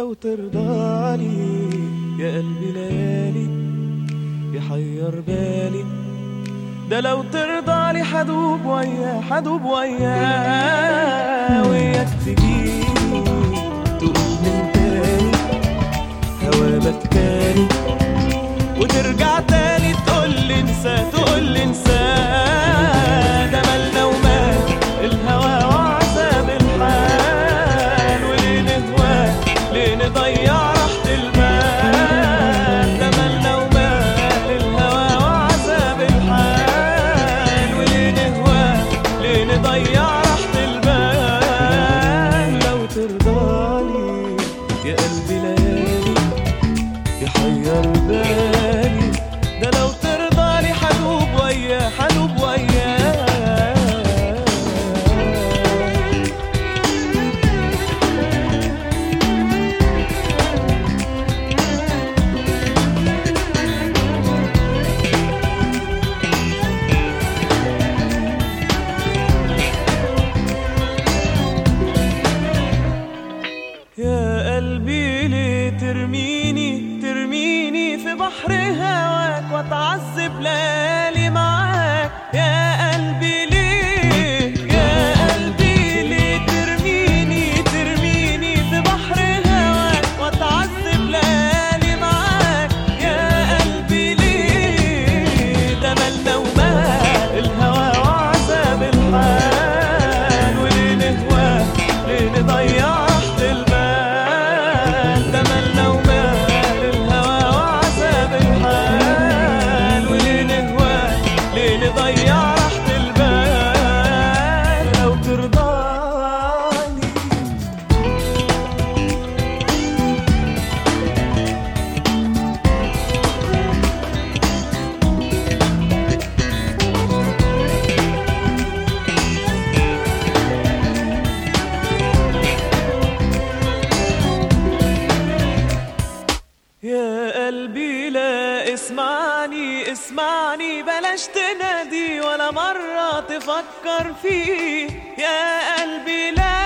لو ترضالي يا قلبي ليالي يحير بالي ده لو ترضالي حدوب وياه حدوب وياه وياك تجيني تقول من تاني هوا بكاني وترجع تاني تقول لي انسى تقول لي انسى ده مالنا ومال الهوى وعذاب الحال وليه نهواه ليه نضيع راحة البال ده مالنا ومال الهوى وعذاب الحال وليه نهواه ليه نضيع راحة البال لو ترضالي يا قلبي ليالي يحير بالي ده لو ترضى لي حدوب وياه حدوب وياه يا قلبي ليه ترميني ترميني في بحر هواك واتعذب ليالي معاك يا قلبي ليه يا قلبي ليه ترميني ترميني في بحر هواك واتعذب ليالي معاك يا قلبي ليه ده مالنا ومال الهوى وعذاب الحال وليه نهواه ليه نضيع راحة البال ده مالنا ومال الهوى وعذاب الحال وليه نهواه ليه نضيع راحة البال لو ترضاني يا قلبي لا اسمعني اسمعني بلاش تنادي ولا مرة تفكر فيه يا قلبي لا